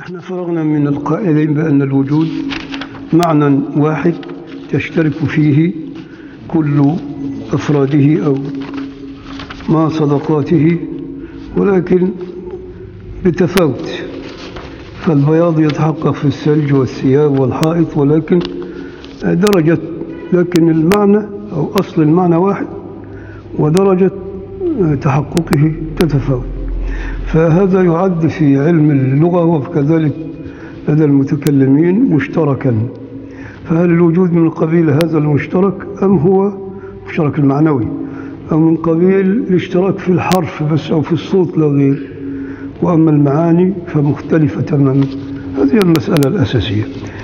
احنا فرغنا من القائلين بأن الوجود معنى واحد تشترك فيه كل أفراده أو مع صدقاته ولكن بتفاوت فالبياض يتحقق في الثلج والثياب والحائط ولكن درجة لكن المعنى أو أصل المعنى واحد ودرجة تحققه تتفاوت فهذا يعد في علم اللغة وكذلك لدى المتكلمين مشتركا فهل الوجود من قبيل هذا المشترك أم هو مشترك المعنوي أو من قبيل الاشتراك في الحرف بس أو في الصوت لا غير وأما المعاني فمختلفة تماما هذه المسألة الأساسية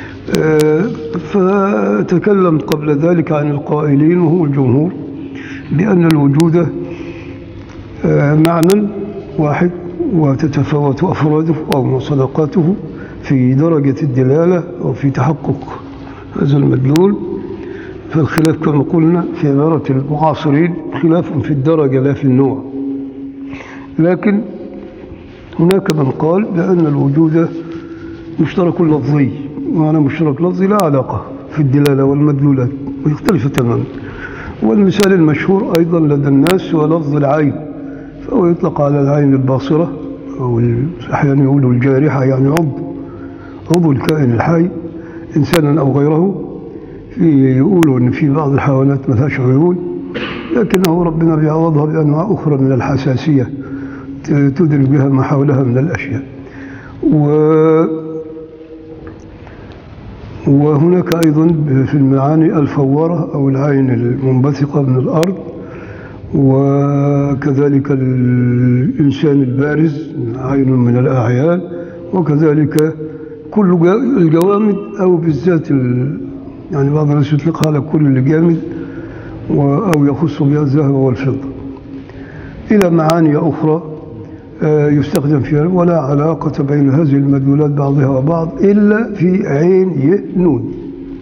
فتكلم قبل ذلك عن القائلين وهو الجمهور بأن الوجود معنى واحد وتتفاوت أفراده أو صدقاته في درجة الدلالة أو في تحقق هذا المدلول فالخلاف كما قلنا في عبارة المعاصرين خلاف في الدرجة لا في النوع لكن هناك من قال بأن الوجود مشترك لفظي معنى مشترك لفظي لا علاقة في الدلالة والمدلولات ويختلف تماما والمثال المشهور أيضا لدى الناس هو لفظ العين فهو يطلق على العين الباصرة أو أحيانا يقولوا الجارحة يعني عضو عضو الكائن الحي إنسانا أو غيره في يقولوا أن في بعض الحيوانات ما لهاش عيون لكنه ربنا بيعوضها بأنواع أخرى من الحساسية تدرك بها ما حولها من الأشياء و وهناك أيضا في المعاني الفورة أو العين المنبثقة من الأرض وكذلك الإنسان البارز عين من الأعيان وكذلك كل الجوامد أو بالذات يعني بعض الناس يطلقها على كل الجامد أو يخص بها الذهب والفضة إلى معاني أخرى يستخدم فيها ولا علاقة بين هذه المدلولات بعضها وبعض إلا في عين ي نون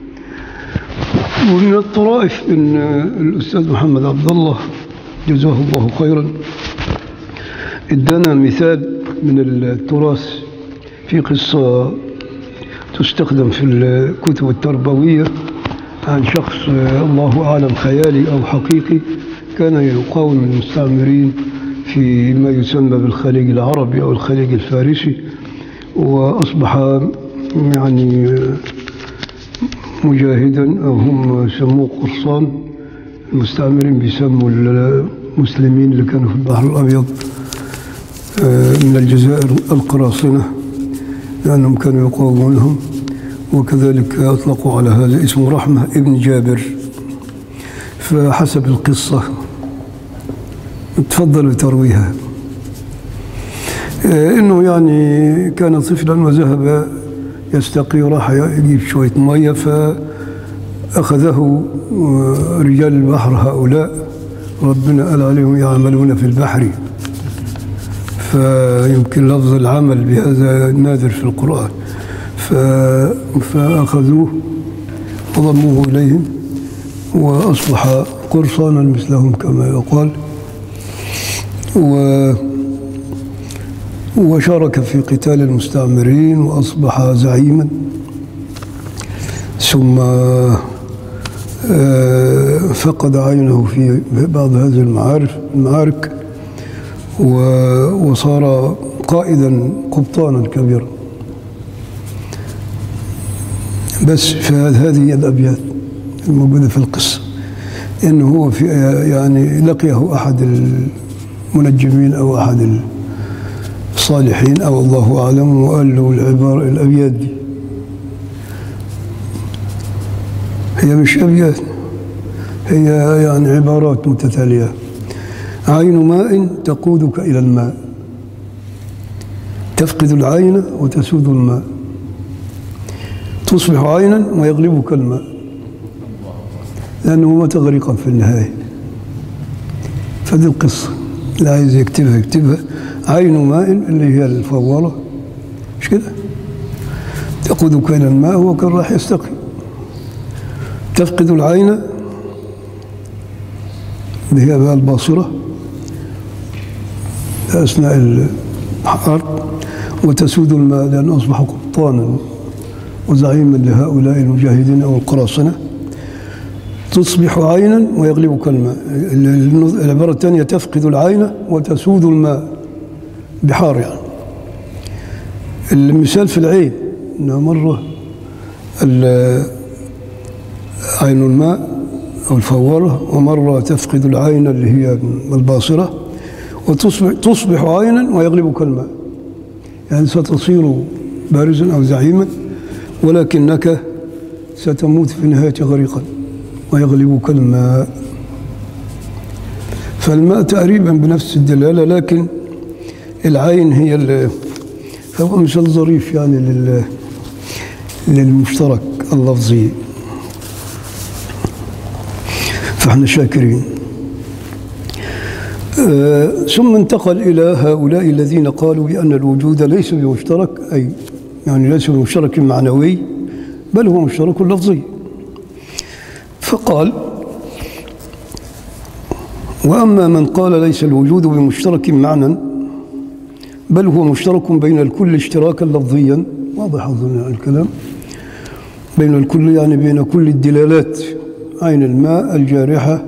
ومن الطرائف أن الأستاذ محمد عبد الله جزاه الله خيرا ادانا مثال من التراث في قصة تستخدم في الكتب التربوية عن شخص الله أعلم خيالي أو حقيقي كان يقاوم المستعمرين في ما يسمى بالخليج العربي أو الخليج الفارسي وأصبح يعني مجاهدا أو هم سموه قرصان المستعمرين بيسموا المسلمين اللي كانوا في البحر الأبيض من الجزائر القراصنة لأنهم كانوا يقاومونهم وكذلك أطلقوا على هذا اسمه رحمة ابن جابر فحسب القصة تفضل بترويها انه يعني كان طفلا وذهب يستقي وراح يجيب شويه ميه فاخذه رجال البحر هؤلاء ربنا قال عليهم يعملون في البحر فيمكن لفظ العمل بهذا نادر في القرآن فأخذوه وضموه إليهم وأصبح قرصانا مثلهم كما يقال و وشارك في قتال المستعمرين وأصبح زعيما ثم فقد عينه في بعض هذه المعارف المعارك وصار قائدا قبطانا كبيرا بس في هذه الأبيات الموجودة في القصة إنه هو في يعني لقيه أحد المنجمين أو أحد الصالحين أو الله أعلم وقال له العبارة الأبيات دي هي مش أبيات هي يعني عبارات متتالية عين ماء تقودك إلى الماء تفقد العين وتسود الماء تصبح عينا ويغلبك الماء لأنه مات غريقا في النهاية فدي القصة اللي عايز يكتبها يكتبها عين ماء اللي هي الفوارة مش كده تقودك إلى الماء هو كان راح يستقي تفقد العين اللي هي بقى الباصرة أثناء الحرب وتسود الماء لأن أصبح قبطانا وزعيما لهؤلاء المجاهدين أو القراصنة تصبح عينا ويغلبك الماء العبارة الثانية تفقد العين وتسود الماء بحار يعني المثال في العين انه مرة عين الماء أو الفوارة ومرة تفقد العين اللي هي الباصرة وتصبح تصبح عينا ويغلبك الماء يعني ستصير بارزا أو زعيما ولكنك ستموت في النهاية غريقا ويغلبك الماء فالماء تقريبا بنفس الدلالة لكن العين هي فهو مثال ظريف يعني لل للمشترك اللفظي فاحنا شاكرين آه ثم انتقل إلى هؤلاء الذين قالوا بأن الوجود ليس بمشترك أي يعني ليس بمشترك معنوي بل هو مشترك لفظي فقال وأما من قال ليس الوجود بمشترك معنى بل هو مشترك بين الكل اشتراكا لفظيا واضح أظن الكلام بين الكل يعني بين كل الدلالات عين الماء الجارحة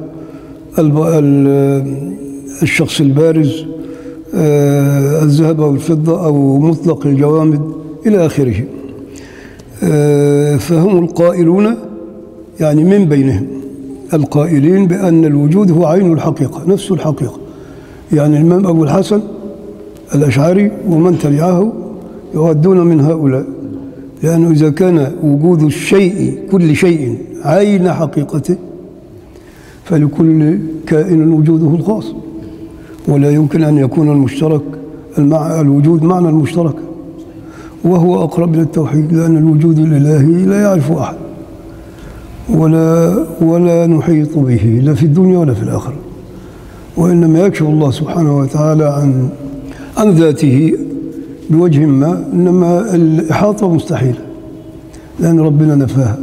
الشخص البارز آه، الذهب أو الفضة أو مطلق الجوامد إلى آخره آه، فهم القائلون يعني من بينهم القائلين بأن الوجود هو عين الحقيقة نفس الحقيقة يعني الإمام أبو الحسن الأشعري ومن تبعه يؤدون من هؤلاء لأنه إذا كان وجود الشيء كل شيء عين حقيقته فلكل كائن وجوده الخاص ولا يمكن أن يكون المشترك المع... الوجود معنى المشترك وهو أقرب إلى التوحيد لأن الوجود الإلهي لا يعرف أحد ولا ولا نحيط به لا في الدنيا ولا في الآخرة وإنما يكشف الله سبحانه وتعالى عن عن ذاته بوجه ما إنما الإحاطة مستحيلة لأن ربنا نفاها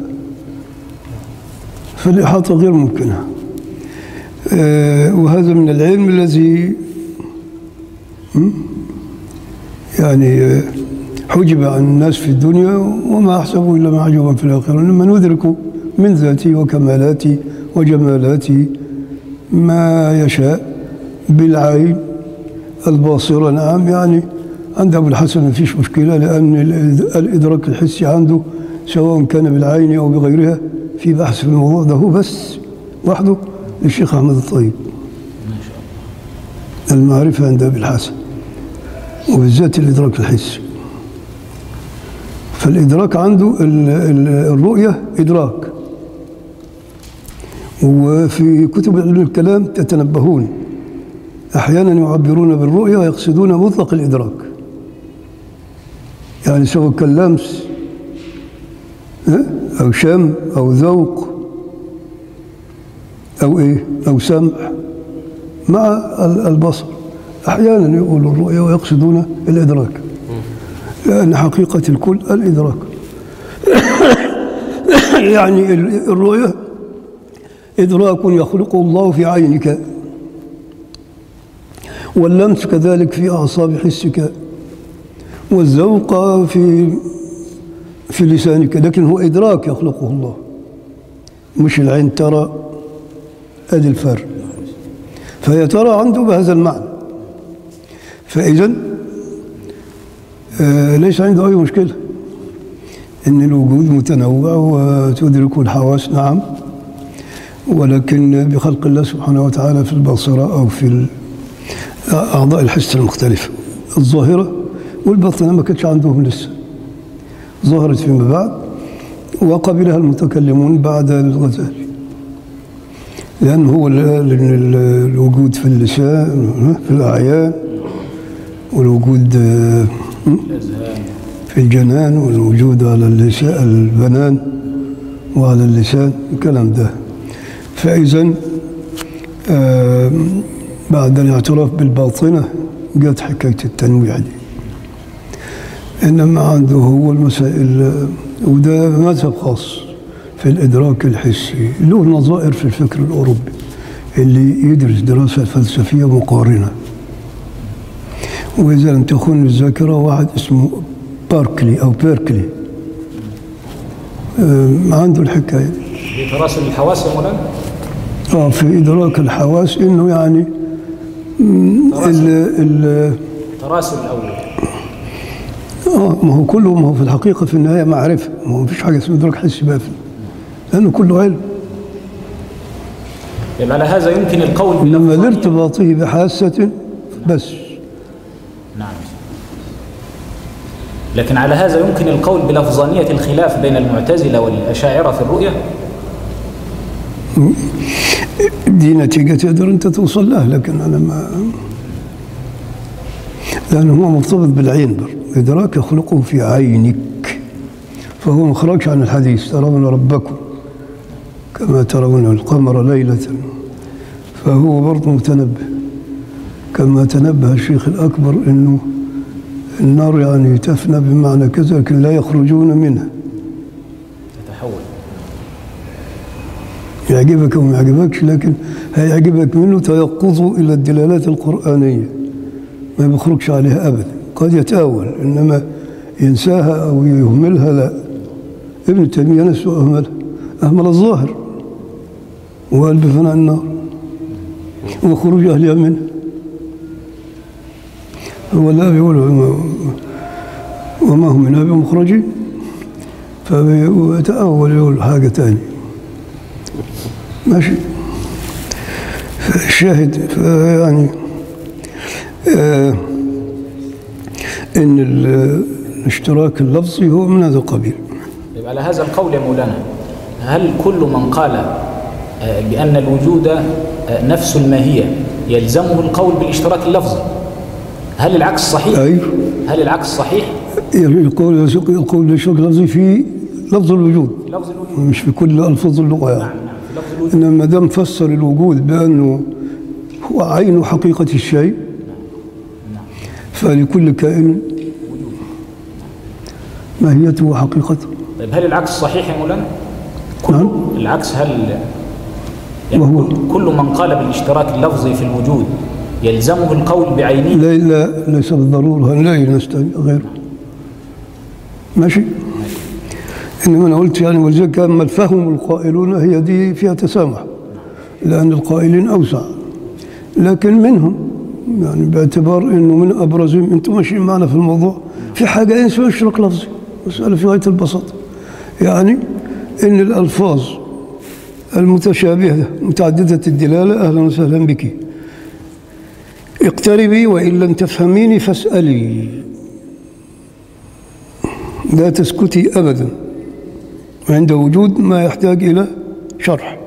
فالإحاطة غير ممكنة آه، وهذا من العلم الذي يعني آه، حجب عن الناس في الدنيا وما أحسبه إلا معجوبا في الآخرة إنما ندرك من ذاتي وكمالاتي وجمالاتي ما يشاء بالعين الباصرة نعم يعني عند أبو الحسن ما فيش مشكلة لأن الإدراك الحسي عنده سواء كان بالعين أو بغيرها في بحث في الموضوع ده هو بس وحده للشيخ أحمد الطيب المعرفة عند أبي الحسن وبالذات الإدراك الحسي فالإدراك عنده الرؤية إدراك وفي كتب علم الكلام تتنبهون أحيانا يعبرون بالرؤية ويقصدون مطلق الإدراك يعني سواء كان لمس أو شم أو ذوق أو إيه أو سمع مع البصر أحيانا يقولوا الرؤية ويقصدون الإدراك لأن حقيقة الكل الإدراك يعني الرؤية إدراك يخلقه الله في عينك واللمس كذلك في أعصاب حسك والذوق في في لسانك لكن هو إدراك يخلقه الله مش العين ترى أدي الفرق فهي ترى عنده بهذا المعنى فإذا آه ليس عنده أي مشكلة إن الوجود متنوع وتدرك الحواس نعم ولكن بخلق الله سبحانه وتعالى في البصرة أو في أعضاء الحس المختلفة الظاهرة والباطنة ما كانتش عندهم لسه ظهرت فيما بعد وقبلها المتكلمون بعد الغزالي لأنه هو الوجود في اللسان في الأعيان والوجود في الجنان والوجود على اللسان البنان وعلى اللسان الكلام ده فإذا بعد الاعتراف بالباطنة جت حكاية التنويع دي إنما عنده هو المسائل وده مذهب خاص في الإدراك الحسي له نظائر في الفكر الأوروبي اللي يدرس دراسة فلسفية مقارنة وإذا لم تخن الذاكرة واحد اسمه باركلي أو بيركلي آه، عنده الحكاية دي. في تراسل الحواس يا مولانا اه في إدراك الحواس إنه يعني مم، ال ال تراسل الأول اه ما هو كله ما هو في الحقيقة في النهاية معرفة ما هو مفيش حاجة اسمها إدراك حسي بقى في- لأنه كله علم يبقى على هذا يمكن القول إنما باللفظانية. لارتباطه بحاسة بس نعم لكن على هذا يمكن القول بلفظانية الخلاف بين المعتزلة والأشاعرة في الرؤية دي نتيجة تقدر أنت توصل لها لكن أنا ما لأنه هو مرتبط بالعين بر إدراك يخلقه في عينك فهو ما خرجش عن الحديث ترون ربكم كما ترون القمر ليلة فهو برضه متنبه كما تنبه الشيخ الأكبر أنه النار يعني تفنى بمعنى كذا لكن لا يخرجون منها تتحول يعجبك او ما يعجبكش لكن هيعجبك منه تيقظه الى الدلالات القرانيه ما بيخرجش عليها ابدا قد يتاول انما ينساها او يهملها لا ابن تيميه نفسه اهملها اهمل الظاهر وقال بفناء النار وخروج اهلها منها هو لا بيقول وما- وما هم منها بمخرجين فبيتأول يقول حاجة تانية ماشي الشاهد يعني آه ان ال- الاشتراك اللفظي هو من هذا القبيل يبقى على هذا القول يا مولانا هل كل من قال آه، بأن الوجود آه، نفس الماهية يلزمه القول بالاشتراك اللفظي هل العكس صحيح؟ ايوه هل العكس صحيح؟ يعني القول القول بالاشتراك اللفظي في لفظ الوجود في لفظ الوجود مش في كل الفاظ اللغه يعني نعم في لفظ الوجود انما ما دام فسر الوجود بانه هو عين حقيقه الشيء فلكل كائن ماهيته وحقيقته طيب هل العكس صحيح يا مولانا؟ كل نعم. العكس هل يعني وهو- كل- كل من قال بالاشتراك اللفظي في الوجود يلزمه القول بعينه لا لا ليس بالضرورة لا نستوي غيره ماشي إنما أنا قلت يعني ولذلك أما الفهم القائلون هي دي فيها تسامح لأن القائلين أوسع لكن منهم يعني باعتبار إنه من أبرزهم أنتم ماشيين معنا في الموضوع في حاجة اسمها اشتراك لفظي مسألة في غاية البساطة يعني إن الألفاظ المتشابهة متعددة الدلالة أهلا وسهلا بك اقتربي وإن لم تفهميني فاسألي لا تسكتي أبدا عند وجود ما يحتاج إلى شرح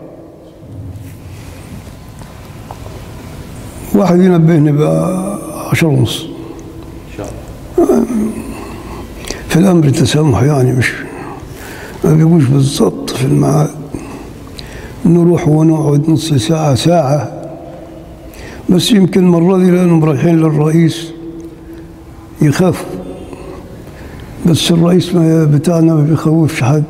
واحد ينبهني بقى عشر ونص إن شاء الله في الأمر التسامح يعني مش ما بيقولش بالضبط في الميعاد نروح ونقعد نص ساعة ساعة بس يمكن المرة دي لأنهم رايحين للرئيس يخافوا بس الرئيس ما بتاعنا ما بيخوفش حد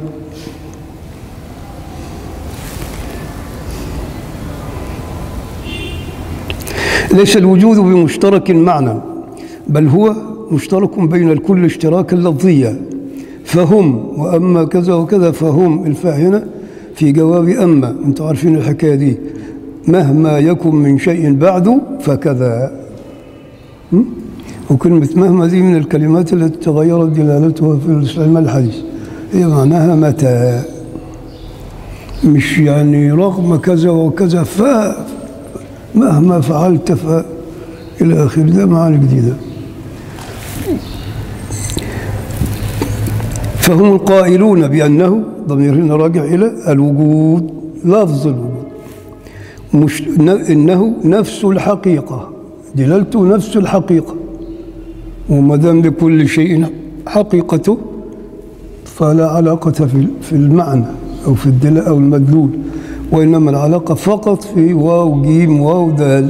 ليس الوجود بمشترك معنى بل هو مشترك بين الكل اشتراكا لفظيا فهم وأما كذا وكذا فهم الفاهنة في جواب أما أنتم عارفين الحكاية دي مهما يكن من شيء بعد فكذا م? وكلمة مهما دي من الكلمات التي تغيرت دلالتها في الإسلام الحديث هي معناها متى مش يعني رغم كذا وكذا ف مهما فعلت ف إلى آخره ده معاني جديدة فهم القائلون بأنه ضمير هنا راجع إلى الوجود لفظ الوجود مش ن- إنه نفس الحقيقة دلالته نفس الحقيقة وما دام لكل شيء حقيقته فلا علاقة في في المعنى أو في الدلاء أو المدلول وإنما العلاقة فقط في واو جيم واو دال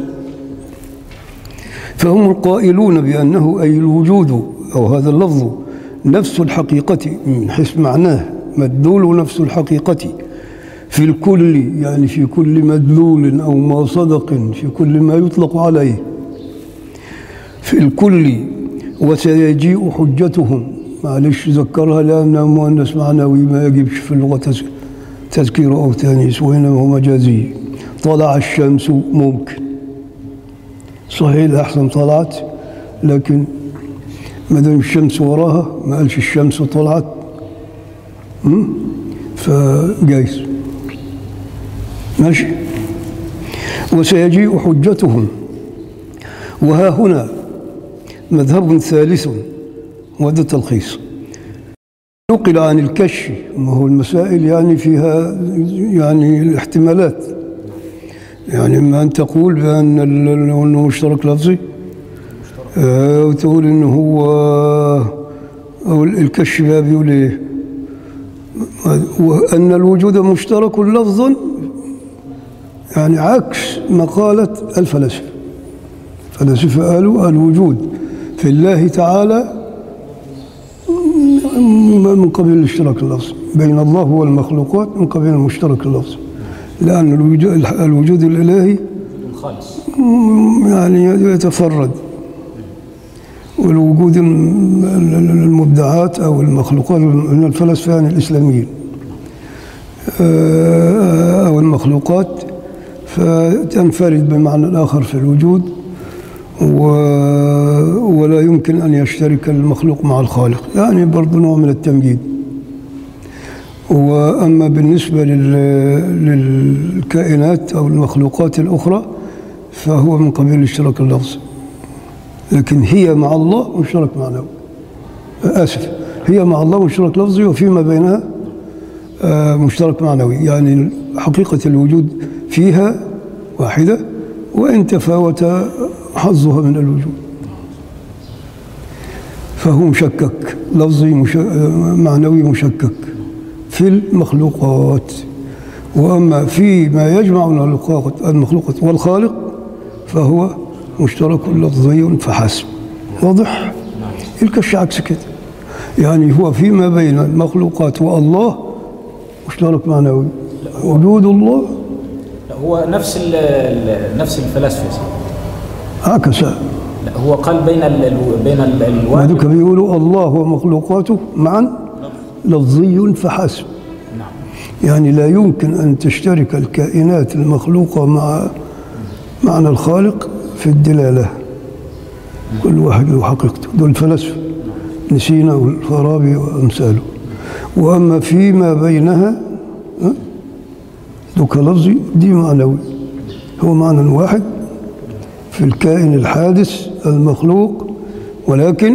فهم القائلون بأنه أي الوجود أو هذا اللفظ نفس الحقيقة من حيث معناه مدلول نفس الحقيقة في الكل يعني في كل مدلول أو ما صدق في كل ما يطلق عليه في في الكل وسيجيء حجتهم معلش ذكرها لأنها مؤنث معنوي ما يجبش في اللغة تز- تذكير أو تانيث وإنما هو مجازي طلع الشمس ممكن صحيح الأحسن طلعت لكن ما دام الشمس وراها ما قالش الشمس طلعت م? فجايز ماشي وسيجيء حجتهم وها هنا مذهب ثالث وده تلخيص نقل عن الكش ما هو المسائل يعني فيها يعني الاحتمالات يعني اما ان تقول بان ال- ال- انه مشترك لفظي آه، وتقول انه هو او الكش بقى بيقول ايه وان الوجود مشترك لفظا يعني عكس مقالة الفلاسفة الفلاسفة قالوا الوجود في الله تعالى من قبيل الاشتراك اللفظي بين الله والمخلوقات من قبيل المشترك اللفظي لأن الوجود, الوجود الإلهي خالص يعني يتفرد والوجود الم- المبدعات أو المخلوقات من الفلاسفة يعني الإسلاميين آه، أو المخلوقات فتنفرد بمعنى الآخر في الوجود و... ولا يمكن أن يشترك المخلوق مع الخالق يعني برضو نوع من التمجيد وأما بالنسبة لل... للكائنات أو المخلوقات الأخرى فهو من قبيل الاشتراك اللفظي لكن هي مع الله مشترك معنوي آسف هي مع الله مشترك لفظي وفيما بينها آه، مشترك معنوي يعني حقيقة الوجود فيها واحدة وإن تفاوت حظها من الوجود فهو مشكك لفظي مش... آه، معنوي مشكك في المخلوقات وأما في ما يجمع المخلوقات المخلوقات والخالق فهو مشترك لفظي فحسب واضح الكش عكس كده يعني هو فيما بين المخلوقات والله مشترك معنوي وجود الله لا هو نفس ال ال- نفس الفلاسفه يا سيدي. عكس لا هو قال بين ال ال- بين ال- وذلك الواجب بيقولوا الله ومخلوقاته معا لفظي فحسب نعم يعني لا يمكن أن تشترك الكائنات المخلوقة مع معنى الخالق في الدلالة كل واحد له حقيقته دول الفلاسفة نسينا والفارابي وأمثاله وأما فيما بينها ها، دوك لفظي دي معنوي هو معنى واحد في الكائن الحادث المخلوق ولكن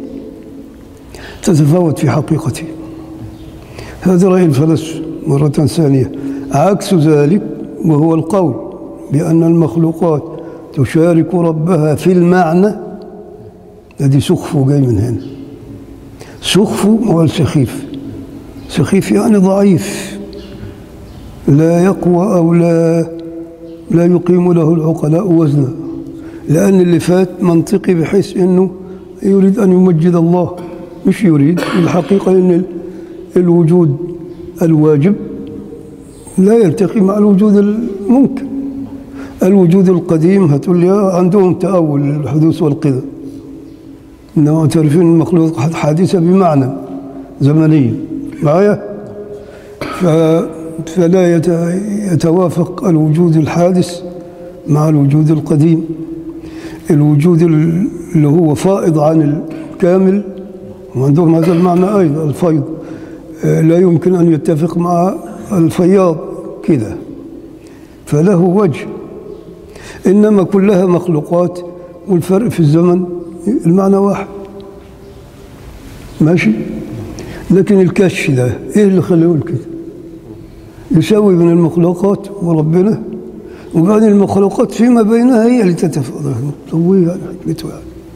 تتفاوت في حقيقته هذا رأي الفلاسفة مرة ثانية عكس ذلك وهو القول بأن المخلوقات تشارك ربها في المعنى الذي سخفه جاي من هنا سخفه هو السخيف سخيف يعني ضعيف لا يقوى أو لا لا يقيم له العقلاء وزنا لأن اللي فات منطقي بحيث أنه يريد أن يمجد الله مش يريد الحقيقة أن ال- الوجود الواجب لا يلتقي مع الوجود الممكن الوجود القديم هتقول لي آه، عندهم تأول الحدوث والقدم إنما تعرفين المخلوق حادثة بمعنى زمني معايا ف... فلا يت... يتوافق الوجود الحادث مع الوجود القديم الوجود ال- اللي هو فائض عن الكامل وعندهم هذا المعنى أيضا الفيض آه، لا يمكن أن يتفق مع الفياض كده فله وجه إنما كلها مخلوقات والفرق في الزمن المعنى واحد ماشي لكن الكش ده ايه اللي خليه يقول كده يساوي بين المخلوقات وربنا وبعدين المخلوقات فيما بينها هي اللي تتفاضل طويل يعني حكمته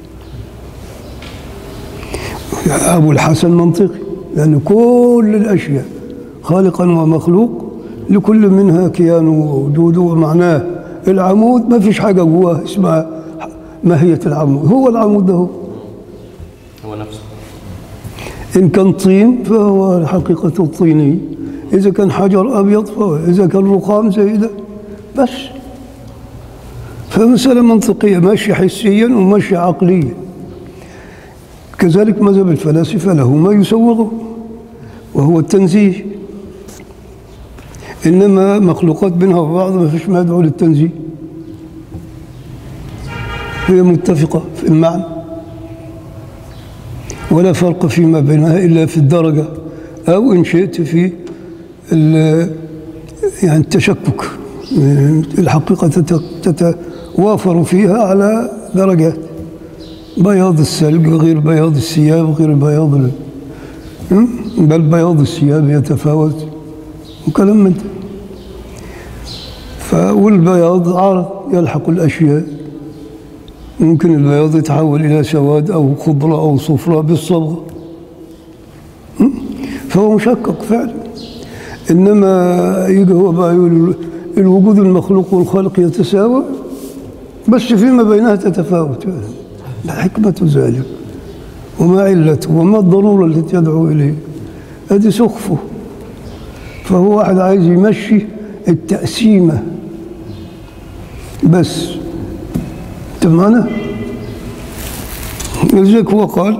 يعني أبو الحسن منطقي لأن كل الأشياء خالقا ومخلوق لكل منها كيانه ووجوده ومعناه العمود ما فيش حاجة جواه اسمها ماهية العمود هو العمود ده هو هو نفسه إن كان طين فهو حقيقة الطيني إذا كان حجر أبيض فهو إذا كان رخام زي ده بس فمسألة منطقية ماشية حسيا وماشية عقليا كذلك مذهب الفلاسفة له ما يسوغه وهو التنزيه إنما مخلوقات بينها وبعض ما فيش ما يدعو للتنزيه هي متفقة في المعنى ولا فرق فيما بينها إلا في الدرجة أو إن شئت في ال- يعني التشكك الحقيقة تت- تتوافر فيها على درجات بياض الثلج وغير بياض الثياب وغير بياض ال- م? بل بياض الثياب يتفاوت وكلام من ده ف- والبياض عرض يلحق الأشياء ممكن البياض يتحول إلى سواد أو خضرة أو صفرة بالصبغة م? فهو مشكك فعلا إنما يجي هو بقى يقول الوجود المخلوق والخالق يتساوى بس فيما بينها تتفاوت ما حكمة ذلك وما علته وما الضرورة التي يدعو إليه هذه سخفه فهو واحد عايز يمشي التقسيمة بس انت معنا لذلك هو قال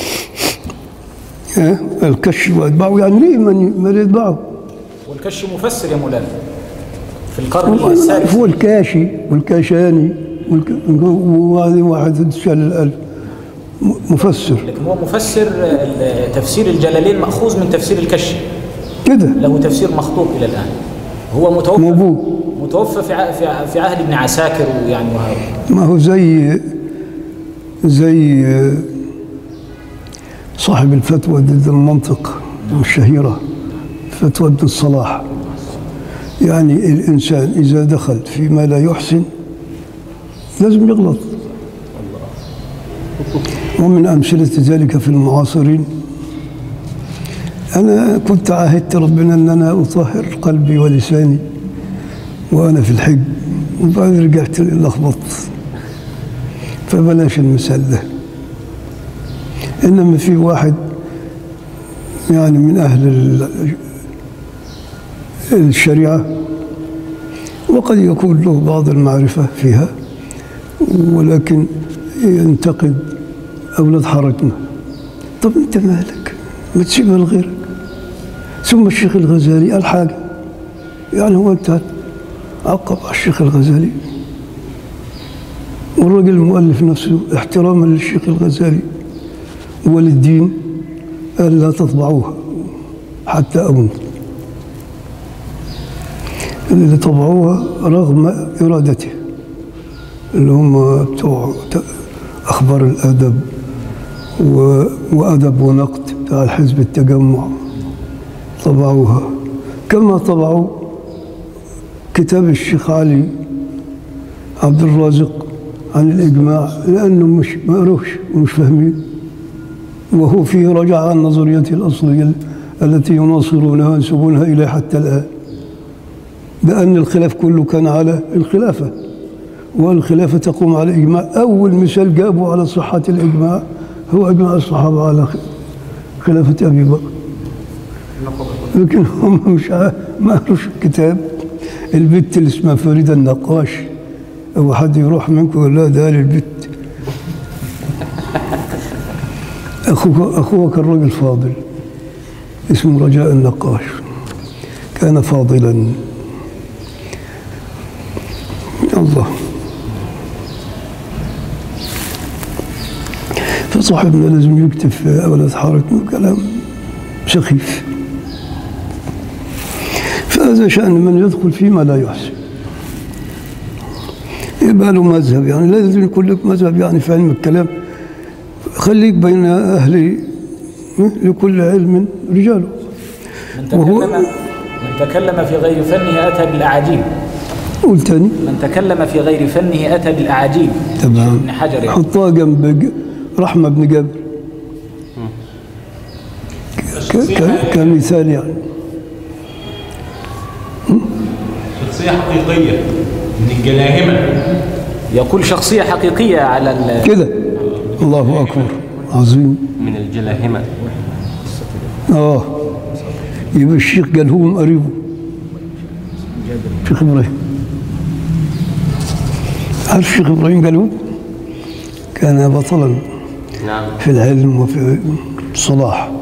إيه، الكشف واتباعه يعني ليه من من يتبعه والكش مفسر يا مولانا في القرن الثالث هو الكاشي والكاشاني والك... وهذه واحد شال الألف م- مفسر لكن هو مفسر ال- تفسير الجلالين مأخوذ من تفسير الكشف كده له تفسير مخطوط إلى الآن هو متوفى موجود متوفى في ع- في ع- في عهد ابن عساكر ويعني وه- ما هو زي زي صاحب الفتوى ضد المنطق الشهيرة فتوى ابن الصلاح يعني الإنسان إذا دخل فيما لا يحسن لازم يغلط ومن أمثلة ذلك في المعاصرين أنا كنت عاهدت ربنا أن أنا أطهر قلبي ولساني وأنا في الحج وبعدين رجعت لخبطت فبلاش المثال ده إنما في واحد يعني من أهل ال- الشريعة وقد يكون له بعض المعرفة فيها ولكن ينتقد أولاد حارتنا طب أنت مالك ما تسيبها لغيرك ثم الشيخ الغزالي قال حاجة يعني هو أنت عقب على الشيخ الغزالي والراجل المؤلف نفسه احتراما للشيخ الغزالي وللدين قال لا تطبعوها حتى أموت اللي طبعوها رغم إرادته اللي هم بتوع ت- أخبار الأدب و- وأدب ونقد بتاع الحزب التجمع طبعوها كما طبعوا كتاب الشيخ علي عبد الرازق عن الإجماع لأنه مش ما قروش ومش فاهمين وهو فيه رجع عن نظريته الأصلية التي يناصرونها وينسبونها إليه حتى الآن بأن الخلاف كله كان على الخلافة والخلافة تقوم على الإجماع أول مثال جابوا على صحة الإجماع هو إجماع الصحابة على خ- خلافة أبي بكر لكن هم مش ع- ما قروش الكتاب البت اللي اسمها فريدة النقاش أو حد يروح منكم يقول لا ده للبت أخوك أخوه كان راجل فاضل اسمه رجاء النقاش كان فاضلا الله فصاحبنا لازم يكتب في أولاد حارتنا كلام سخيف فهذا شأن من يدخل فيما لا يحسن يبقى له مذهب يعني لازم يكون لك مذهب يعني في علم الكلام خليك بين أهل لكل علم رجاله من وهو- تكلم من تكلم في غير فنه أتى بالأعاجيب قول تاني من تكلم في غير فنه أتى بالأعاجيب تمام ابن حجر يعني. حطها جنب ج- رحمة بن جابر ك- ك- كمثال يعني شخصية حقيقية من الجلاهمة يقول شخصية حقيقية على ال- كده الله أكبر عظيم من الجلاهمة اه يبقى الشيخ قالهم قريبه شيخ ابراهيم عارف الشيخ إبراهيم قالون كان بطلا نعم في العلم وفي الصلاح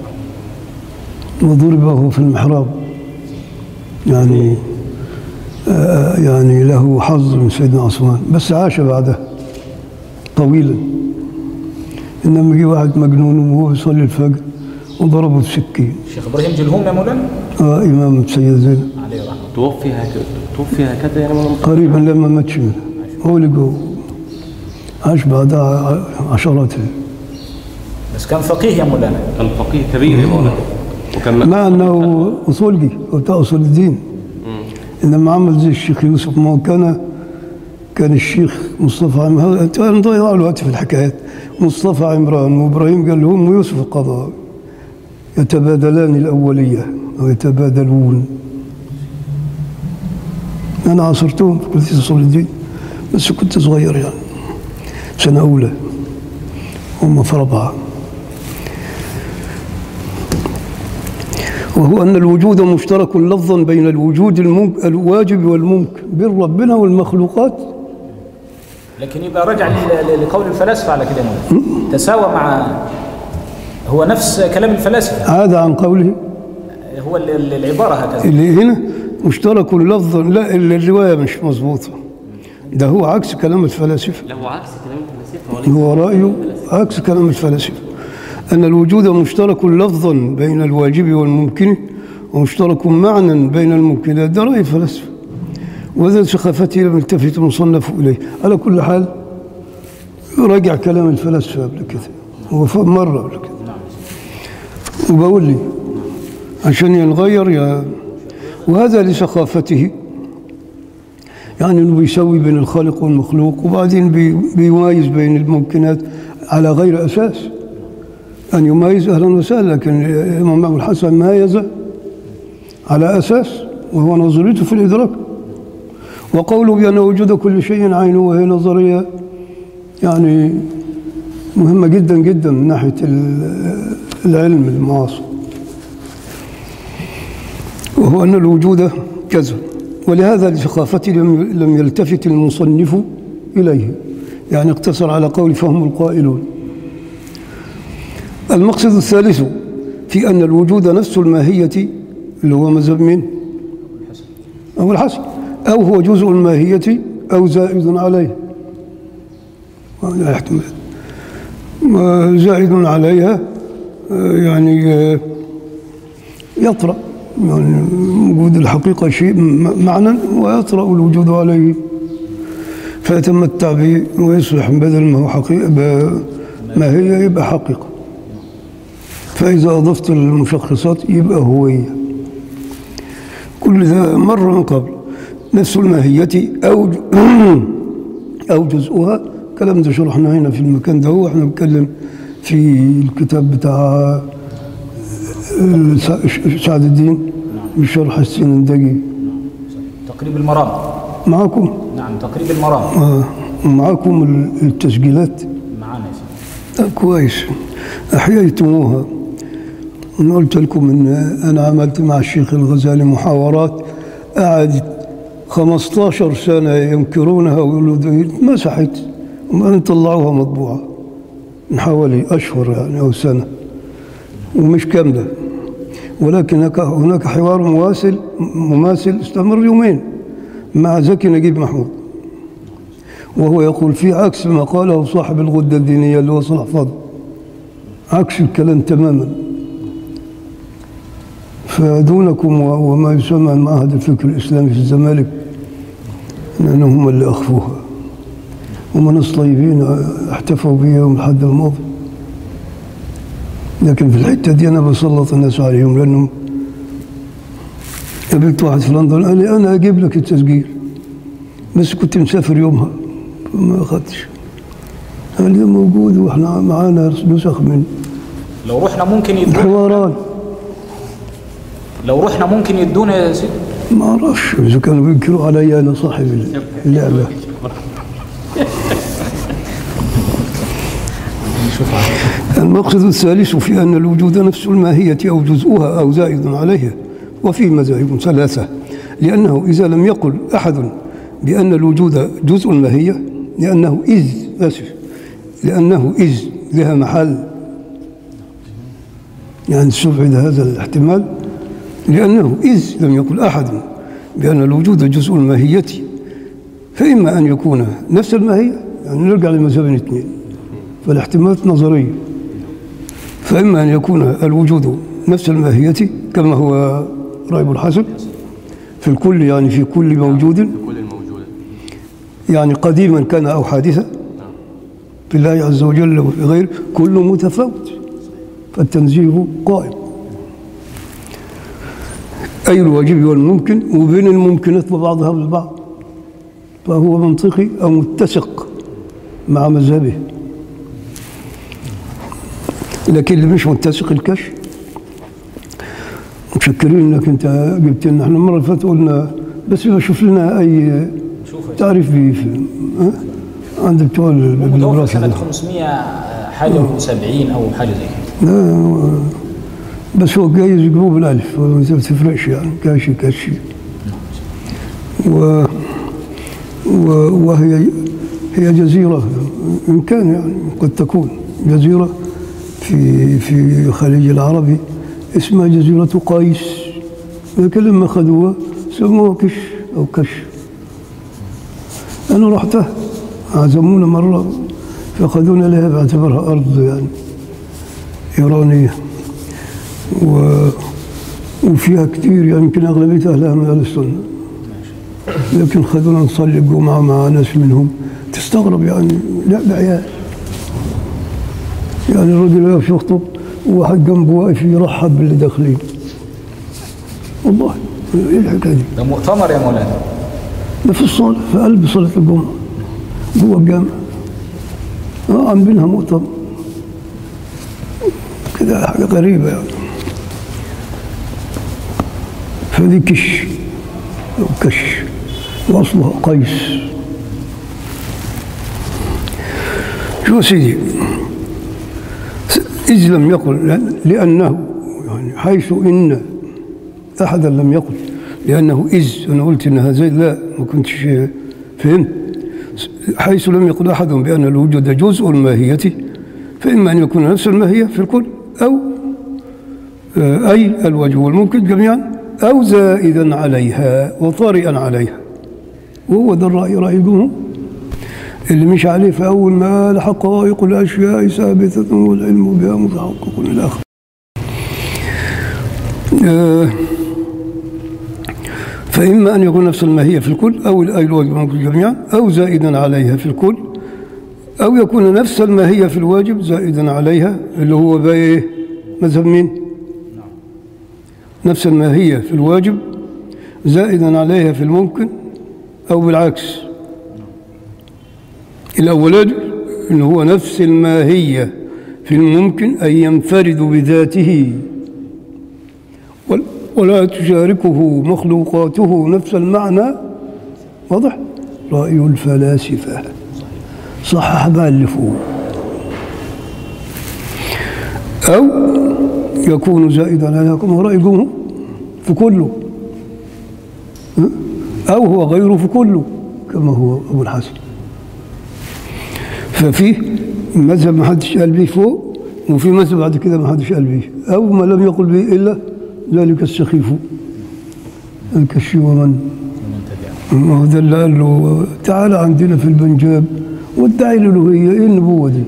وضرب وهو في المحراب يعني آه، يعني له حظ من سيدنا عثمان بس عاش بعده طويلا انما جه واحد مجنون وهو يصلي الفجر وضربه بسكين الشيخ ابراهيم جلهوم يا مولانا آه امام سيد زينب عليه رحمه توفي هكذا توفي هكذا يعني من قريبا لما ماتش منه هو اللي جوه عاش بعدها ع- عشرات بس كان فقيه يا مولانا كان فقيه كبير يا مولانا وكان مع انه اصولجي وبتاع اصول الدين انما عمل زي الشيخ يوسف ما هو كان كان الشيخ مصطفى عمران انا مضيع الوقت في الحكايات مصطفى عمران وابراهيم قال لهم ويوسف القضاء يتبادلان الاوليه او يتبادلون انا عاصرتهم في كليه اصول الدين بس كنت صغير يعني سنه اولى هم في رابعه وهو أن الوجود مشترك لفظا بين الوجود الممكن الواجب والممكن بين ربنا والمخلوقات لكن يبقى رجع ل- ل- لقول الفلاسفه على كده يا مولانا تساوى مع هو نفس كلام الفلاسفه عاد عن قوله هو ال- ال- العباره هكذا اللي هنا مشترك لفظا لا اللي الرواية مش مظبوطة ده هو عكس كلام الفلاسفة له عكس كلام الفلاسفه هو رأيه عكس كلام الفلاسفة أن الوجود مشترك لفظا بين الواجب والممكن ومشترك معنى بين الممكنات ده رأي الفلاسفة وذا سخافته لم يلتفت المصنف إليه على كل حال راجع كلام الفلاسفة قبل كده هو ف- مرة قبل كده وبقول لي عشان ينغير يا وهذا لسخافته يعني انه بيسوي بين الخالق والمخلوق وبعدين بي- بيمايز بين الممكنات على غير اساس ان يميز اهلا وسهلا لكن الامام ابو الحسن مايز على اساس وهو نظريته في الادراك وقوله بان وجود كل شيء عين وهي نظريه يعني مهمه جدا جدا من ناحيه ال- العلم المعاصر وهو أن الوجود كذا ولهذا لثقافته لم لم يلتفت المصنف إليه يعني اقتصر على قول فهم القائلون المقصد الثالث في أن الوجود نفس الماهية اللي هو مذهب مين؟ أو الحسن أو هو جزء الماهية أو زائد عليه هذا احتمال ما زائد عليها آه، يعني آه، يطرأ يعني وجود الحقيقة شيء م- معنى ويطرأ الوجود عليه فيتمتع به ويصبح بدل ما هو حقيقة ب- ما هي يبقى حقيقة فإذا أضفت المشخصات يبقى هوية كل ذا مر من قبل نفس الماهية أو أو جزءها كلام ده شرحنا هنا في المكان ده واحنا بنتكلم في الكتاب بتاع سع- سعد الدين بشرح السنندجي تقريب المرام معكم نعم تقريب المرام آه، معكم ال- التسجيلات معانا يا سيدي آه، كويس أحييتموها أنا قلت لكم إن أنا عملت مع الشيخ الغزالي محاورات قعدت 15 سنة ينكرونها ويقولوا دي اتمسحت وبعدين طلعوها مطبوعة من حوالي أشهر يعني أو سنة ومش كاملة ولكن هناك هناك حوار مواصل مماثل استمر يومين مع زكي نجيب محمود وهو يقول في عكس ما قاله صاحب الغدة الدينية اللي هو صلاح فاضل عكس الكلام تماما فدونكم و- وما يسمى معهد الفكر الإسلامي في الزمالك لأنهم هم اللي أخفوها هم ناس طيبين احتفوا بها يوم الحد الماضي لكن في الحتة دي أنا بسلط الناس عليهم لأنهم قابلت واحد في لندن قال لي أنا أجيب لك التسجيل بس كنت مسافر يومها فما أخدتش قال لي موجود وإحنا معانا نسخ من لو رحنا ممكن يدونا الحوارات لو رحنا ممكن يدونا يا سيدي ما اعرفش اذا كانوا بينكروا علي انا صاحب اللعبه المقصد الثالث في ان الوجود نفس الماهيه او جزءها او زائد عليها وفيه مذاهب ثلاثه لانه اذا لم يقل احد بأن الوجود جزء الماهية لأنه إذ آسف لأنه إذ لها محل يعني استبعد هذا الاحتمال لأنه إذ لم يقل أحد بأن الوجود جزء الماهية فإما أن يكون نفس الماهية يعني نرجع لمذهبين اثنين فالاحتمالات نظرية فإما أن يكون الوجود نفس الماهية كما هو رأي ابن الحسن في الكل يعني في كل موجود كل الموجودة يعني قديما كان أو حادثا في الله عز وجل وفي غيره كله متفاوت فالتنزيه قائم أي الواجب والممكن وبين الممكنات وبعضها بالبعض فهو منطقي أو متسق مع مذهبه لكن اللي مش متسق الكشف متشكرين انك انت جبت لنا احنا المره اللي فاتت قلنا بس شوف لنا اي شوف تعرف بيه في ها؟ عند بتوع متوفى البيبليوغرافيا سنة ده. 500 حاجة و70 أو حاجة زي كده لا هو- بس هو جايز يجيبوه بالالف ما تفرقش يعني كاشي كاشي و و وهي هي جزيرة إن كان يعني قد تكون جزيرة في في خليج العربي اسمها جزيرة قيس لكن لما أخذوها سموها كش أو كش أنا رحتها عزمونا مرة فأخذونا لها باعتبارها أرض يعني إيرانية و وفيها كثير يعني يمكن أغلبية أهلها من أهل السنة لكن خذونا نصلي الجمعة مع ناس منهم تستغرب يعني لعب عيال يعني الرجل واقف يخطب وواحد جنبه واقف يرحب باللي داخلين والله ايه الحكايه دي؟ ده مؤتمر يا مولانا ده في الصلاة في قلب صلاة الجمعة جوه الجامع اه عاملينها مؤتمر كده حاجة غريبة يعني فدي كش أو كش وأصلها قيس شو يا سيدي إذ لم يقل لأن- لأنه يعني حيث إن أحدا لم يقل لأنه إذ أنا قلت إنها زي لا ما كنتش فهمت حيث لم يقل أحد بأن الوجود جزء الماهية فإما أن يكون نفس الماهية في الكل أو آه، أي الوجه والممكن جميعا أو زائدا عليها وطارئا عليها وهو ده الرأي رأي الجمهور اللي مش عليه في أول ما الحقائق الأشياء ثابتة والعلم بها متحقق إلى آخره آه، فإما أن يكون نفس الماهية في الكل أو أي الواجب والممكن جميعا أو زائدا عليها في الكل أو يكون نفس الماهية في الواجب زائدا عليها اللي هو بقى إيه؟ مذهب مين؟ نفس الماهية في الواجب زائدا عليها في الممكن أو بالعكس الأولاني إن هو نفس الماهية في الممكن أن ينفرد بذاته وال- ولا تشاركه مخلوقاته نفس المعنى واضح رأي الفلاسفة صحح بقى اللي فوق أو يكون زائدا عليها كما هو رأي الجمهور في كله ها؟ أو هو غيره في كله كما هو أبو الحسن ففي مذهب ما حدش قال به فوق وفي مذهب بعد كده ما حدش قال به أو ما لم يقل به إلا ذلك السخيف الكشي ومن ومن تبعه ما هو ده اللي قال له تعالى عندنا في البنجاب وادعي الألوهية إيه النبوة دي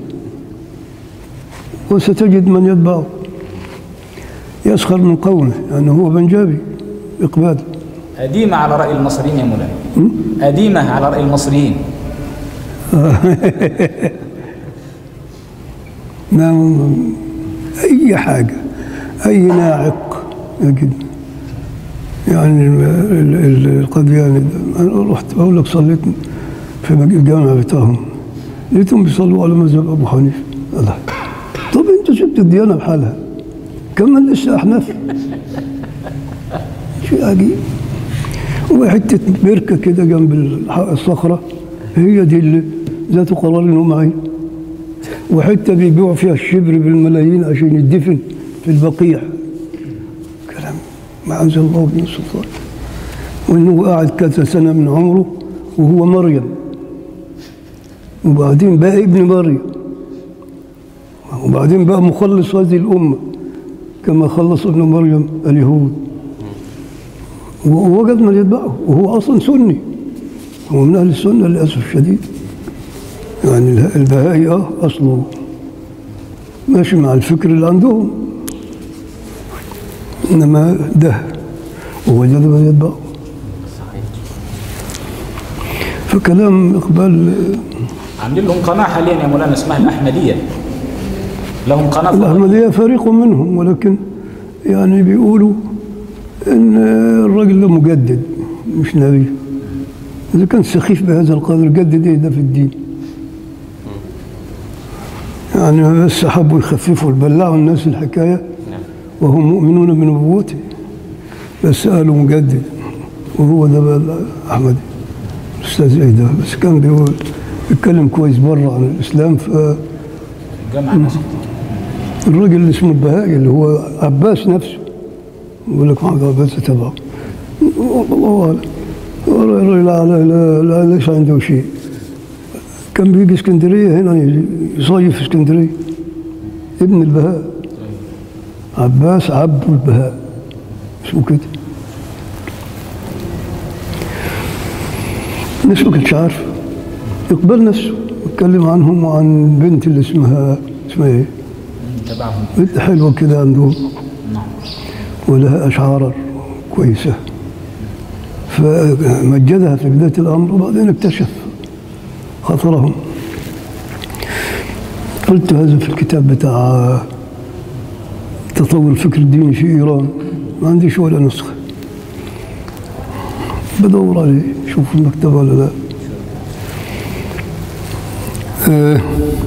وستجد من يتبعه يسخر من قومه يعني هو بنجابي إقبال أديمة على رأي المصريين يا مولانا أديمة على رأي المصريين ما أي حاجة أي ناعق يجد يعني ال- ال- ال- القدياني ده، أنا رحت أقول لك صليت في مج- الجامع بتاعهم لقيتهم بيصلوا على مذهب أبو حنيفة الله طب أنت سبت الديانة بحالها كمان لسه أحناف شيء عجيب وحتة بركة كده جنب الح- الصخرة هي دي اللي ذات قرار معين وحتة بيبيعوا فيها الشبر بالملايين عشان يدفن في البقيع كلام ما أنزل الله به سلطان وإنه قاعد كذا سنة من عمره وهو مريم وبعدين بقى ابن مريم وبعدين بقى مخلص هذه الأمة كما خلص ابن مريم اليهود ووجد من يتبعه وهو أصلا سني هو من أهل السنة للأسف الشديد يعني اله- البهائي اه أصله ماشي مع الفكر اللي عندهم إنما ده ووجد من يتبعه صحيح فكلام إقبال عاملين لهم قناة حاليا يا مولانا اسمها الأحمدية لهم قناة فضائية. الأحمدية فريق منهم ولكن يعني بيقولوا إن الراجل ده مجدد مش نبي إذا كان سخيف بهذا القدر جدد إيه ده في الدين يعني بس حبوا يخففوا يبلعوا الناس الحكاية نعم وهم مؤمنون بنبوته بس قالوا مجدد وهو ده بقى أحمد الأستاذ إيه ده بس كان بيقول بيتكلم كويس بره عن الإسلام ف جمع ناس كتير. الراجل اللي اسمه البهائي اللي هو عباس نفسه يقول لك محمد عباس تبعه الله اعلم الراجل لا, لا, لا, لا ليس عنده شيء كان بيجي اسكندريه هنا يجي يصيف في اسكندريه ابن البهاء عباس عبد البهاء اسمه كده الناس ما كانتش عارفه اقبال نفسه اتكلم عنهم وعن بنت اللي اسمها اسمها ايه؟ تبعهم بنت حلوه كده عندهم نعم ولها اشعار كويسه فمجدها في بدايه الامر وبعدين اكتشف خطرهم قلت هذا في الكتاب بتاع تطور الفكر الديني في ايران ما عنديش ولا نسخه بدور عليه شوف في المكتبه ولا لا آه،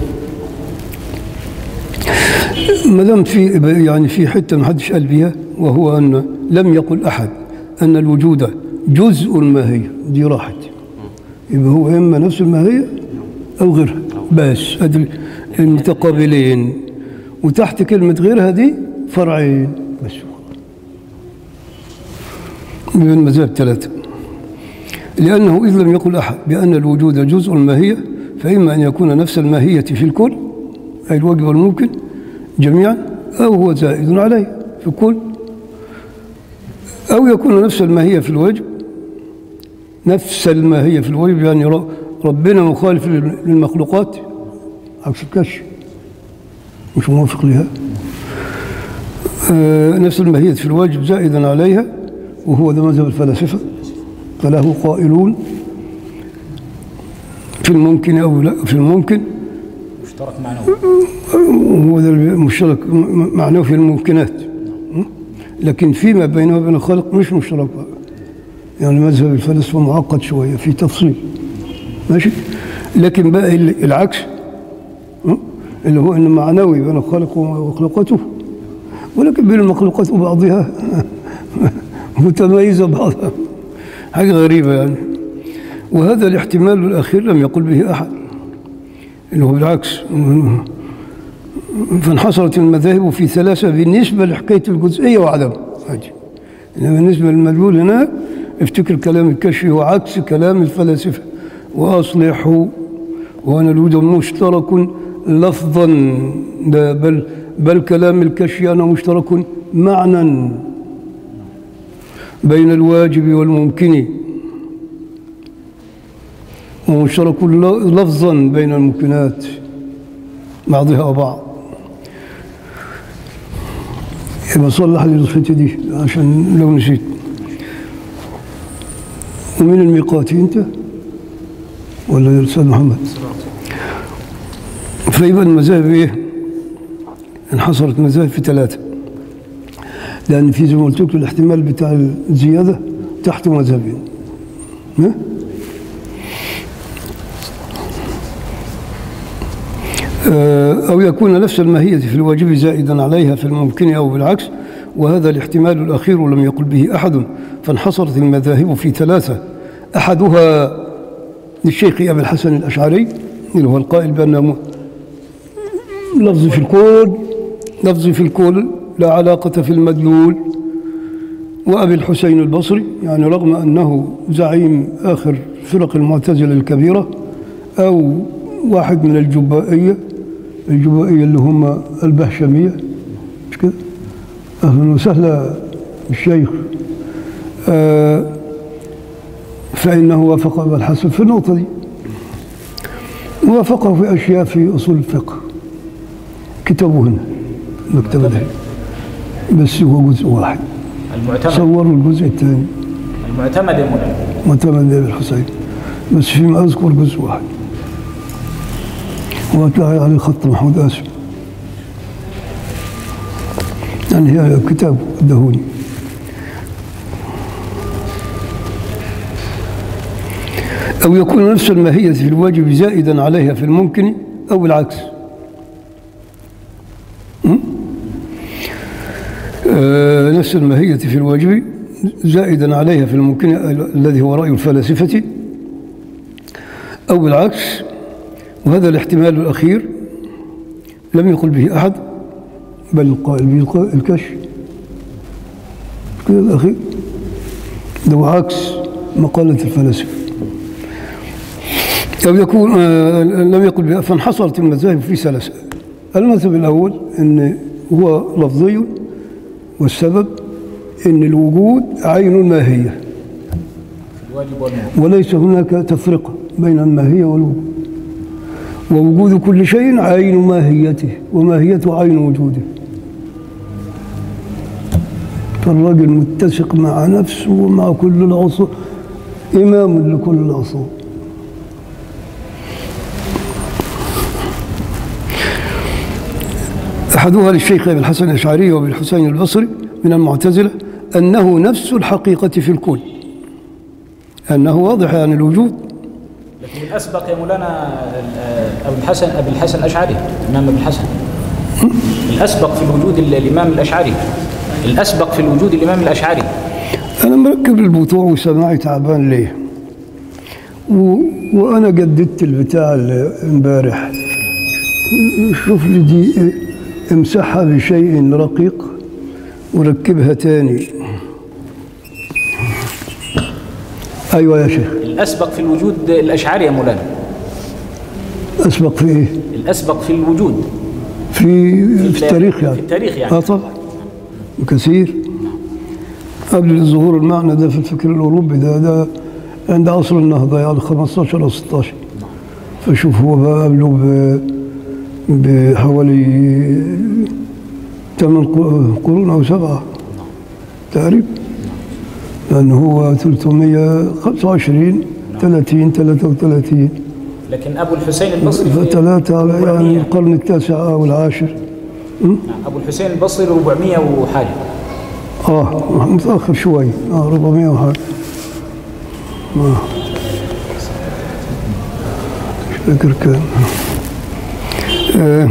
ما دام في يعني في حته ما حدش قال بيها وهو ان لم يقل احد ان الوجود جزء الماهيه دي راحت يبقى هو اما نفس الماهيه او غيرها بس ادي المتقابلين وتحت كلمه غيرها دي فرعين بس من المذاهب ثلاثه لأنه إذ لم يقل أحد بأن الوجود جزء الماهية فإما أن يكون نفس الماهية في الكل أي الواجب والممكن جميعا أو هو زائد عليه في الكل أو يكون نفس الماهية في الواجب نفس الماهية في الواجب يعني ر- ربنا مخالف لل- للمخلوقات عكس الكشف مش موافق لها آه، نفس الماهية في الواجب زائدا عليها وهو ده مذهب الفلاسفة فله قائلون في الممكن أو لا في الممكن مشترك معنوي وهو ده المشترك م- م- معناه في الممكنات م? لكن فيما بينه وبين الخلق مش مشترك بقى. يعني مذهب الفلسفة معقد شوية في تفصيل ماشي لكن بقى ال- العكس م? اللي هو ان معنوي بين الخالق ومخلوقاته ولكن بين المخلوقات وبعضها متميزة بعضها حاجة غريبة يعني وهذا الاحتمال الأخير لم يقل به أحد اللي هو بالعكس فانحصرت المذاهب في ثلاثة بالنسبة لحكاية الجزئية وعدم هذه إنما بالنسبة للمدلول هناك افتكر كلام الكشفي هو عكس كلام الفلاسفة وأصلحوا وأنا الوجود مشترك لفظا ده بل بل كلام الكشفي أنا مشترك معنى بين الواجب والممكن ومشترك ل- لفظا بين الممكنات بعضها وبعض يبقى صلح لي الحته دي عشان لو نسيت ومن الميقات انت ولا يا استاذ محمد فيبقى المذاهب ايه انحصرت مذاهب في ثلاثه لان في زي ما قلت لكم الاحتمال بتاع الزياده تحت مذهبين ها؟ أو يكون نفس الماهية في الواجب زائدا عليها في الممكن أو بالعكس وهذا الاحتمال الأخير لم يقل به أحد فانحصرت المذاهب في ثلاثة أحدها للشيخ أبي الحسن الأشعري اللي هو القائل بأن م- لفظ في الكون لفظ في الكون لا علاقة في المدلول وأبي الحسين البصري يعني رغم أنه زعيم آخر فرق المعتزلة الكبيرة أو واحد من الجبائية الجبائية اللي هم البهشمية مش كده أهلا وسهلا الشيخ آه فإنه وافق أبا الحسن في النقطة دي وافقه في أشياء في أصول الفقه كتابه هنا مكتبة ده بس هو جزء واحد المعتمد صوروا الجزء الثاني المعتمد يا مولانا معتمد ابن الحسين بس فيما أذكر جزء واحد وهتلاقي عليه خط محمود آسف يعني هي كتاب الدهوني أو يكون نفس الماهية في الواجب زائدا عليها في الممكن أو العكس م? آه، نفس الماهية في الواجب زائدا عليها في الممكن ال- الذي هو رأي الفلاسفة أو العكس وهذا الاحتمال الأخير لم يقل به أحد بل القائل به الق- الكشف كده الأخير ده هو عكس مقالة الفلاسفة أو يكون آه، لم يقل بها فانحصرت المذاهب في ثلاثة المذهب الأول أن هو لفظي والسبب أن الوجود عين ماهية الواجب والمنكر وليس هناك تفرقة بين الماهية والوجود ووجود كل شيء عين ماهيته وماهيته عين وجوده فالراجل متسق مع نفسه ومع كل العصور إمام لكل العصور أحدها للشيخ أبي الحسن الأشعري وأبي الحسين البصري من المعتزلة أنه نفس الحقيقة في الكل أنه واضح عن الوجود لكن الأسبق يا مولانا ال- أبو الحسن أبي الحسن الأشعري الإمام أبو الحسن الأسبق في الوجود ال- الإمام الأشعري الأسبق في الوجود الإمام الأشعري أنا مركب البطوع وسماعي تعبان ليه و... وأنا جددت البتاع ال- امبارح شوف لي دي امسحها بشيء رقيق وركبها تاني أيوة يا شيخ الأسبق في الوجود الأشعري يا مولانا أسبق في إيه؟ الأسبق في الوجود في في التاريخ يعني في التاريخ يعني. اه طبعا كثير قبل ظهور المعنى ده في الفكر الاوروبي ده ده عند عصر النهضه يعني 15 او 16 فشوف هو بقى قبله ب- بحوالي ثمان قرون او سبعه تقريبا لأنه هو 325 30 33 لكن أبو الحسين البصري في فثلاثة على يعني 400. القرن التاسع أو العاشر نعم أبو الحسين البصري 400 وحاجة اه متأخر شوي اه 400 وحاجة اه مش فاكر كام آه.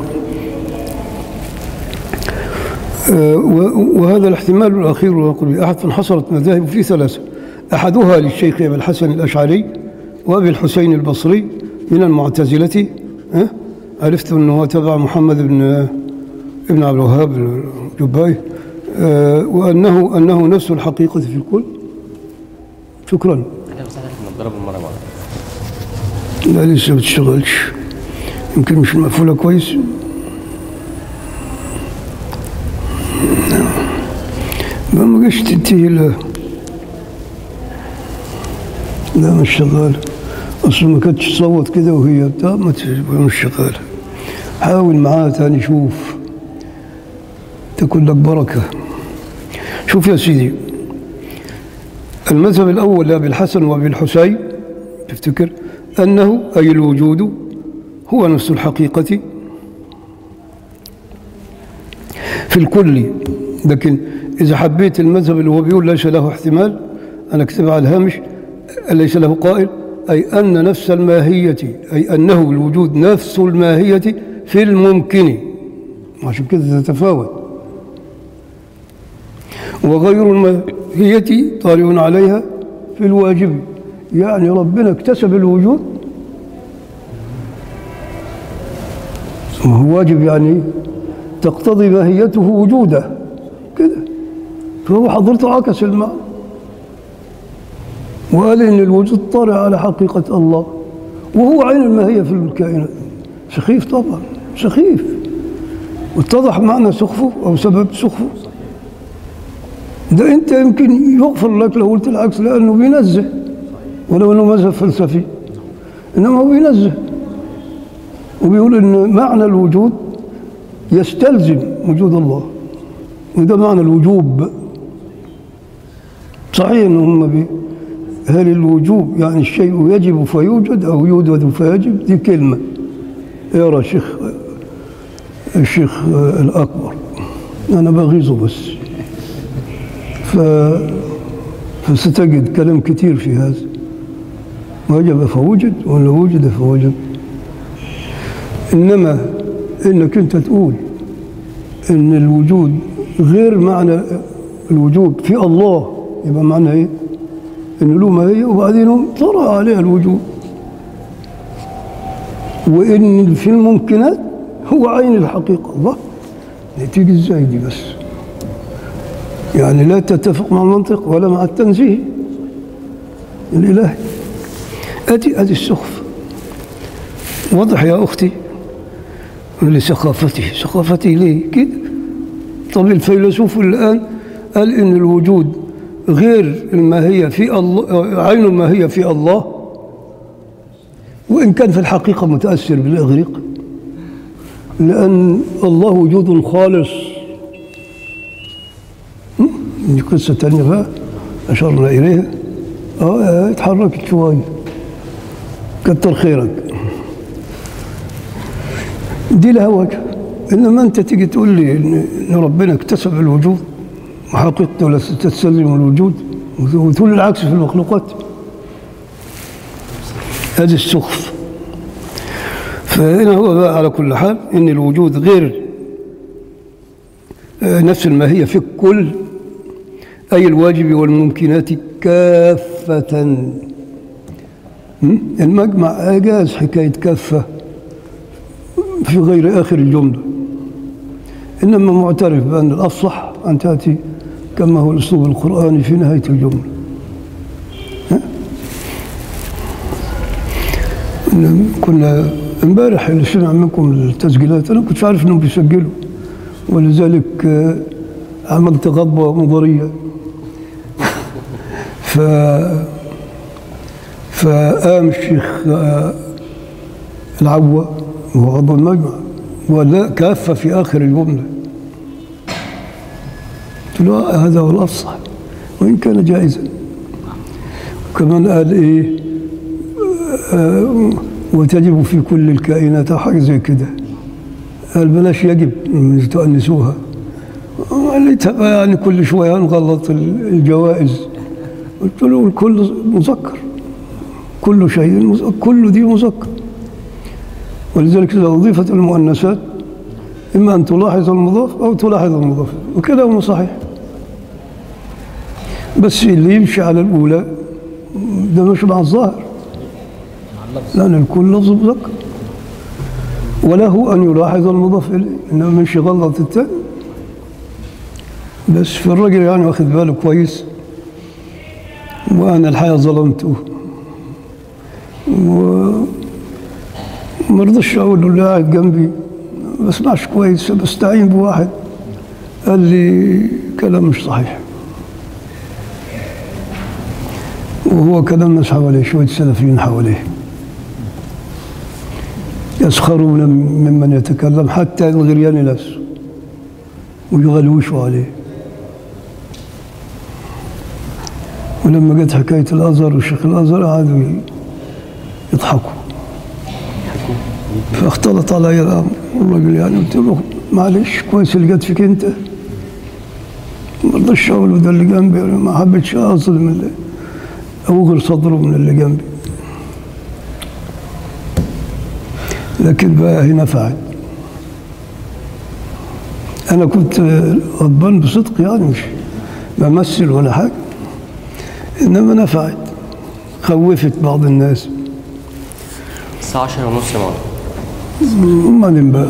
آه و- وهذا الاحتمال الأخير ويقول به أحد فانحصرت مذاهب في ثلاثة أحدها للشيخ أبي الحسن الأشعري وأبي الحسين البصري من المعتزلة آه؟ عرفت أنه هو تبع محمد بن ابن عبد الوهاب الجبائي آه، وأنه أنه نفس الحقيقة في الكل شكرا اهلا وسهلا في النضاره بالمره بقى لا لسه ما بتشتغلش يمكن مش مقفولة كويس ما ما جاش تنتهي لا لا مش شغالة أصل ما كانتش تصوت كده وهي بتاع ما ت- مش شغالة حاول معاها تاني شوف تكون لك بركة شوف يا سيدي المذهب الأول لأبي الحسن وأبي الحسين تفتكر أنه أي الوجود هو نفس الحقيقة في الكل لكن إذا حبيت المذهب اللي هو بيقول ليس له احتمال أنا أكتب على الهامش ليس له قائل أي أن نفس الماهية أي أنه الوجود نفس الماهية في الممكن عشان كده تتفاوت وغير الماهية طارئ عليها في الواجب يعني ربنا اكتسب الوجود وهو واجب يعني تقتضي ماهيته وجوده كده فهو حضرته عكس المعنى وقال إن الوجود طارئ على حقيقة الله وهو عين الماهية في الكائنات سخيف طبعا سخيف واتضح معنى سخفه أو سبب سخفه ده أنت يمكن يغفر لك لو قلت العكس لأنه بينزه ولو أنه مذهب فلسفي إنما هو بينزه وبيقول إن معنى الوجود يستلزم وجود الله وده معنى الوجوب صحيح ان هم بي هل الوجوب يعني الشيء يجب فيوجد او يوجد فيجب دي كلمه يرى الشيخ الشيخ الاكبر انا بغيظه بس ف فستجد كلام كتير في هذا وجب فوجد ولا وجد فوجد انما انك انت تقول ان الوجود غير معنى الوجود في الله يبقى معنى ايه ان له ماهيه وبعدين طرأ عليها الوجود وان في الممكنات هو عين الحقيقه الله تيجي ازاي دي بس يعني لا تتفق مع المنطق ولا مع التنزيه الالهي ادي ادي السخف واضح يا اختي لثقافته ثقافته ليه كده طب الفيلسوف الآن قال إن الوجود غير الماهية في الله عين الماهية في الله وإن كان في الحقيقة متأثر بالإغريق لأن الله وجود خالص هم؟ دي قصة تانية بقى أشرنا إليها اه اتحركت شوية كتر خيرك دي لها وجه انما انت تيجي تقول لي ان إن ربنا اكتسب الوجود وحقيقته لا تستلزم الوجود وتقول العكس في المخلوقات هذا السخف فهنا هو بقى على كل حال ان الوجود غير آه، نفس الماهية في الكل أي الواجب والممكنات كافة م? المجمع أجاز حكاية كافة في غير آخر الجملة إنما معترف بأن الأفصح أن تأتي كما هو الأسلوب القرآني في نهاية الجملة ها؟ إن- كنا امبارح اللي سمع منكم التسجيلات أنا كنت عارف إنهم بيسجلوا ولذلك آه، عملت غضبة مضرية ف فقام الشيخ آه، العوة وهو عضو المجمع ولا كافة في آخر الجملة قلت له آه، هذا هو الأفصح وإن كان جائزا وكمان قال إيه آه، وتجب في كل الكائنات أو حاجة زي كده قال بلاش يجب من تؤنسوها قالت بقى يعني كل شوية نغلط ال- الجوائز قلت له الكل مذكر كل شيء مذكر كل دي مذكر ولذلك إذا أضيفت المؤنثات إما أن تلاحظ المضاف أو تلاحظ المضاف وكده هو صحيح بس اللي يمشي على الأولى ده مش مع الظاهر لأن الكل لفظ مذكر وله أن يلاحظ المضاف إليه إنما مش يغلط التاني بس فالراجل يعني واخد باله كويس وأنا الحقيقة ظلمته و ما رضيتش اقول له اللي قاعد جنبي ما بسمعش كويس بستعين بواحد قال لي كلام مش صحيح وهو كلام ناس حواليه شويه سلفيين حواليه يسخرون ممن يتكلم حتى الغريان نفسه ويغلوشوا عليه ولما جت حكايه الازهر والشيخ الازهر قعدوا يضحكوا فاختلط علي الامر الرجل يعني قلت له معلش كويس اللي جت فيك انت ما رضيتش اقول ده اللي جنبي يعني ما حبيتش اظلم اللي اوغر صدره من اللي جنبي لكن بقى هي نفعت انا كنت غضبان بصدق يعني مش بمثل ولا حاجه انما نفعت خوفت بعض الناس الساعة 10 ونص يا مولانا امال بقى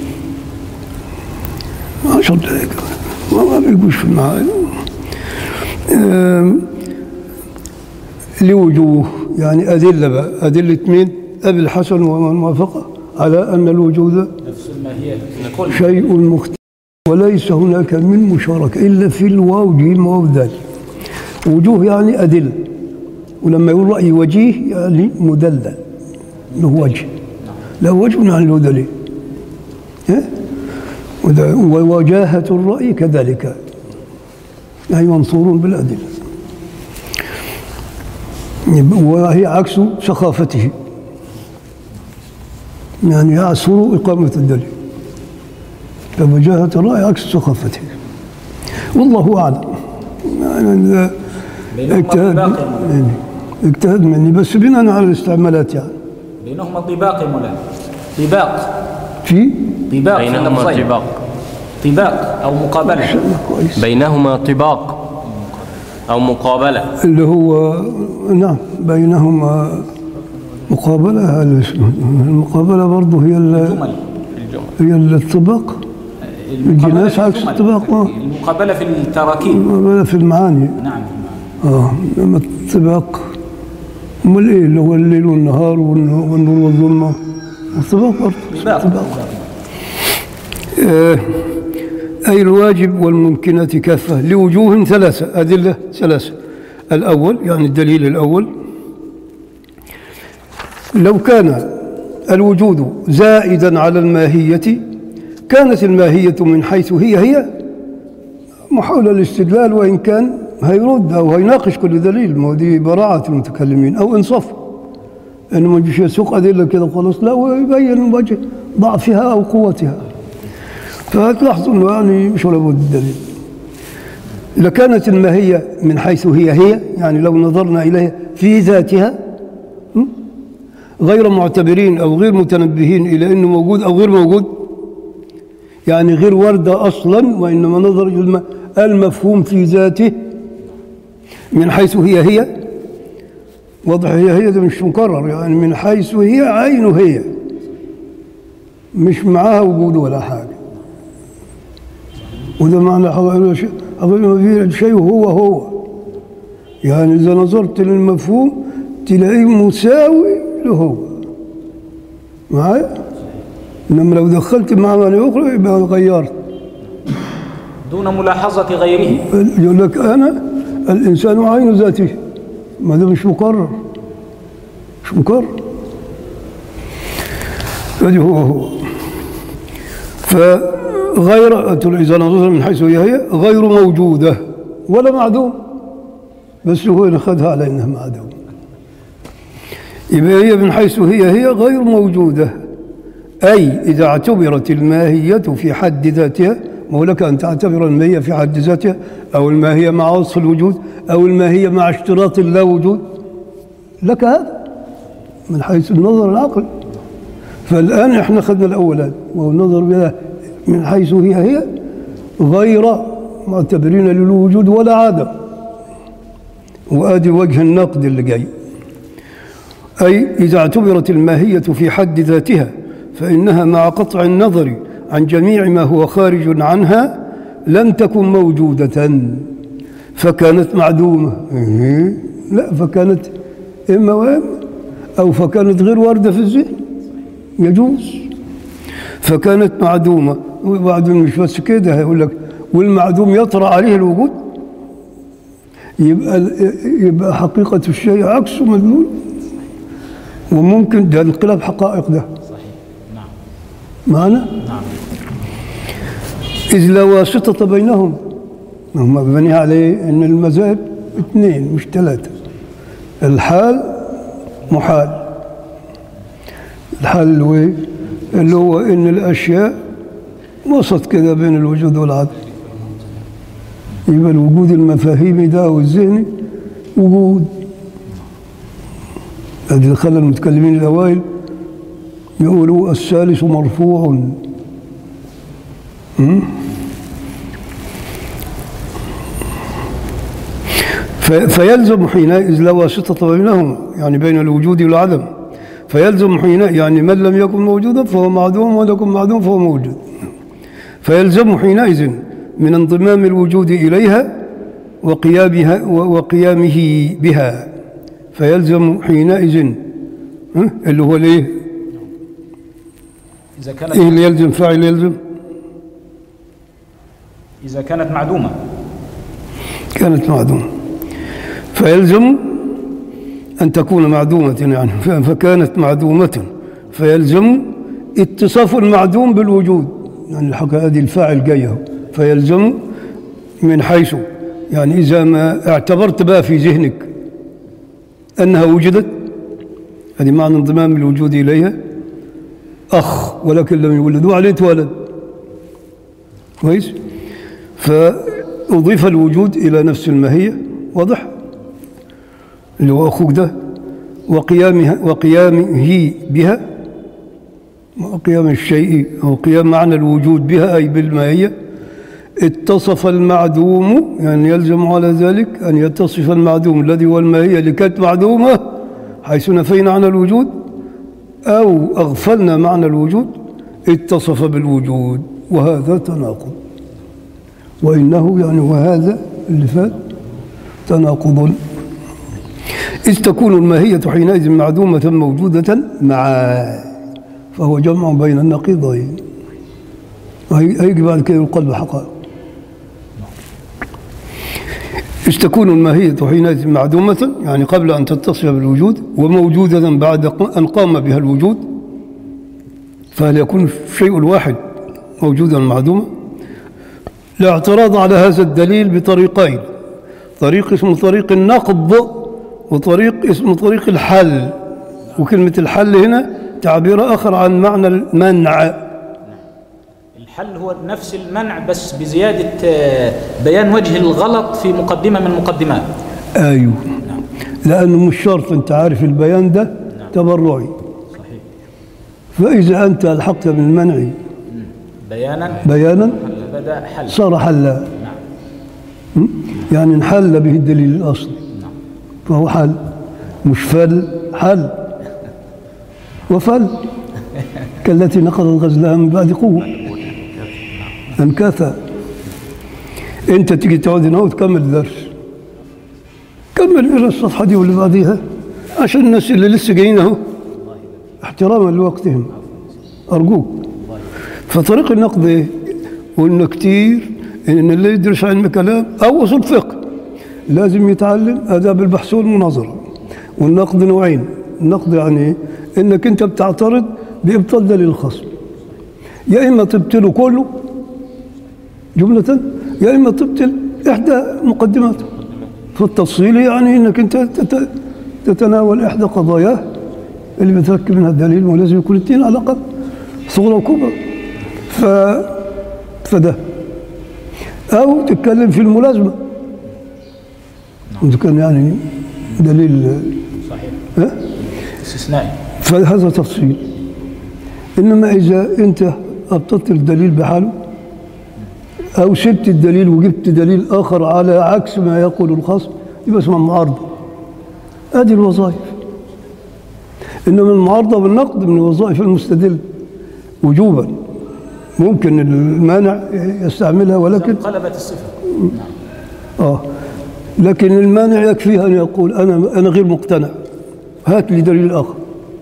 عشر دقايق ما ما بيجوش في المعاد آم، لوجوه يعني أدلة بقى أدلة مين؟ أبي الحسن ومن وافقه على أن الوجود نفس الماهية كل شيء مختلف وليس هناك من مشاركة إلا في الواو جيم واو دال وجوه يعني أدلة ولما يقول رأي وجيه يعني مدلل له وجه له وجه عن له دليل إيه؟ وده- ووجاهة الرأي كذلك أي منصور بالأدلة يبقى- وهي عكس سخافته يعني يعسر إقامة الدليل فوجاهة الرأي عكس سخافته والله أعلم يعني ده بينهما اجتهاد طباق يا مولانا. يعني اجتهاد مني بس بناء على الاستعمالات يعني بينهما طباق يا مولانا طباق في طباق في بينهما اللفظين. طباق طباق أو مقابلة كويس بينهما طباق أو مقابلة اللي هو نعم بينهما مقابلة هذا اسمه المقابلة برضه هي ال- جمل هي الطباق المقابلة الجناس في عكس الجمل. الطباق، آه. المقابلة في التراكيب المقابلة في المعاني نعم اه لما الطباق امال ايه اللي هو الليل والنهار والن- والنور والظلمه الطباق برضه طباق الطباق آه أي الواجب والممكنات كافة لوجوه ثلاثة أدلة ثلاثة الأول يعني الدليل الأول لو كان الوجود زائدا على الماهية كانت الماهية من حيث هي هي محاول الاستدلال وإن كان هيرد أو هيناقش كل دليل ما هو دي براعة المتكلمين أو إنصاف إنه ما يجيش يسوق أدلة كده خلاص لا ويبين وجه ضعفها أو قوتها فتلاحظوا انه يعني مش ولا بد الدليل لكانت الماهيه من حيث هي هي يعني لو نظرنا اليها في ذاتها م? غير معتبرين او غير متنبهين الى انه موجود او غير موجود يعني غير ورده اصلا وانما نظر الى الم- المفهوم في ذاته من حيث هي هي واضح هي هي ده مش مكرر يعني من حيث هي عينه هي مش معاها وجود ولا حاجه وده معنى حضر شيء حضر ما فيه الشيء هو هو يعني إذا نظرت للمفهوم تلاقيه مساوي له هو معايا؟ إنما لو دخلت مع معنى أخرى يبقى غيرت دون ملاحظة غيره يقول لك أنا الإنسان عين ذاته ما ده مش مقرر مش مقرر هذه هو هو فغير إذا نظرت من حيث هي هي غير موجودة ولا معدوم بس هو اللي أخذها على إنها معدوم يبقى هي من حيث هي هي غير موجودة أي إذا اعتبرت الماهية في حد ذاتها ما هو لك أن تعتبر الماهية في حد ذاتها أو الماهية مع وصف الوجود أو الماهية مع اشتراط اللا وجود لك هذا من حيث النظر العقل فالآن احنا أخذنا الأولان وهو النظر بها من حيث هي هي غير معتبرين للوجود ولا عدم وآدي وجه النقد اللي جاي أي إذا اعتبرت الماهية في حد ذاتها فإنها مع قطع النظر عن جميع ما هو خارج عنها لم تكن موجودة فكانت معدومة إيه؟ لا فكانت إما وإما أو فكانت غير واردة في الذهن يجوز فكانت معدومة وبعدين مش بس كده هيقول لك والمعدوم يطرأ عليه الوجود يبقى يبقى حقيقة الشيء عكسه مدلول وممكن ده انقلاب حقائق ده صحيح نعم معنا نعم إذ لا واسطة بينهم هم مبني عليه أن المذاهب اثنين مش ثلاثة الحال محال الحال اللي هو إيه؟ اللي هو إن الأشياء وسط كده بين الوجود والعدم يبقى الوجود المفاهيمي ده أو الذهني وجود هذه اللي خلى المتكلمين الأوائل يقولوا الثالث مرفوع في- فيلزم حينئذ لا واسطة بينهما يعني بين الوجود والعدم فيلزم حينئذ يعني من لم يكن موجودا فهو معدوم ولم يكن معدوم فهو موجود فيلزم حينئذ من انضمام الوجود إليها وقيامها وقيامه بها فيلزم حينئذ ها؟ اللي هو الايه إذا كانت ايه اللي يلزم فاعل يلزم إذا كانت معدومة كانت معدومة فيلزم أن تكون معدومة يعني ف- فكانت معدومة فيلزم اتصاف المعدوم بالوجود يعني الحكاية هذه الفاعل جاي أهو. فيلزم من حيث يعني إذا ما اعتبرت بقى في ذهنك أنها وجدت هذه معنى انضمام الوجود إليها أخ ولكن لم يولد وعليه اتولد كويس فأضيف الوجود إلى نفس الماهية واضح اللي هو أخوك ده وقيامها وقيامه بها وقيام الشيء أو قيام معنى الوجود بها أي بالماهية اتصف المعدوم يعني يلزم على ذلك أن يتصف المعدوم الذي هو الماهية اللي كانت معدومة حيث نفينا عن الوجود أو أغفلنا معنى الوجود اتصف بالوجود وهذا تناقض وإنه يعني وهذا اللي فات تناقض إذ تكون الماهية حينئذ معدومة موجودة معا فهو جمع بين النقيضين وهي- هيجي بعد كده القلب حقائق إذ تكون الماهية حينئذ معدومة يعني قبل أن تتصف بالوجود وموجودة بعد أن قام بها الوجود فهل يكون الشيء الواحد موجودا معدوما لا اعتراض على هذا الدليل بطريقين طريق اسمه طريق النقض وطريق اسمه طريق الحل وكلمة الحل هنا تعبير آخر عن معنى المنع الحل هو نفس المنع بس بزيادة آه، بيان وجه الغلط في مقدمة من مقدمات أيوه لأنه مش شرط أنت عارف البيان ده تبرعي صحيح فإذا أنت ألحقت بالمنع بيانا بيانا بدأ حل صار حلا م? يعني انحل به الدليل الأصلي فهو حل مش فل حل وفل كالتي نقضت غزلها من بعد قوة انكثى انت تيجي تقعد هنا وتكمل الدرس كمل الى الصفحة دي واللي بعديها عشان الناس اللي لسه جايين اهو احتراما لوقتهم ارجوك فطريق النقد ايه؟ قلنا كتير ان اللي يدرس علم كلام او اصول فقه لازم يتعلم اداب البحث والمناظره والنقد نوعين النقد يعني ايه؟ انك انت بتعترض بابطال دليل الخصم يا اما تبطله كله جمله يا اما تبطل احدى مقدماته فالتفصيل يعني انك انت تت- تتناول احدى قضاياه اللي بتركب منها الدليل ولازم يكون الاثنين على الاقل صغرى وكبرى ف... فده أو تتكلم في الملازمة إذا كان يعني دليل صحيح ها؟ استثنائي فهذا تفصيل إنما إذا أنت أبطلت الدليل بحاله أو سبت الدليل وجبت دليل آخر على عكس ما يقول الخصم يبقى اسمها معارضة هذه الوظائف إنما المعارضة بالنقد من وظائف المستدل وجوبا ممكن المانع يستعملها ولكن قلبت الصفة آه لكن المانع يكفيه أن يقول أنا أنا غير مقتنع هات لي دليل آخر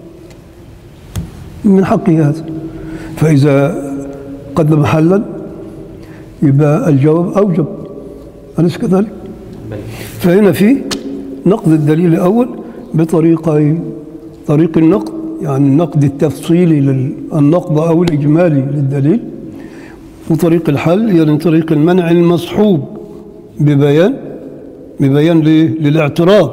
من حقه هذا فإذا قدم حلا يبقى الجواب أوجب أليس كذلك؟ فهنا في نقد الدليل الأول بطريقين طريق النقد يعني النقد التفصيلي للنقد أو الإجمالي للدليل وطريق الحل يعني طريق المنع المصحوب ببيان ببيان ليه؟ للاعتراض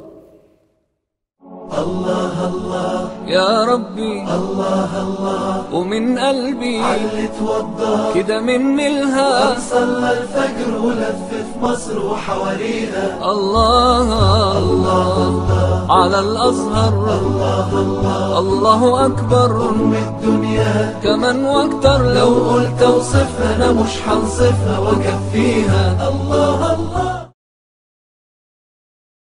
يا ربي الله الله ومن قلبي اللي توضى كده مني الها صلى الفجر ولف في مصر وحواليها الله الله على الأزهر الله أكبر أم الدنيا كمان واكتر لو لو قلت اوصفها انا مش هنصفها واكفيها الله الله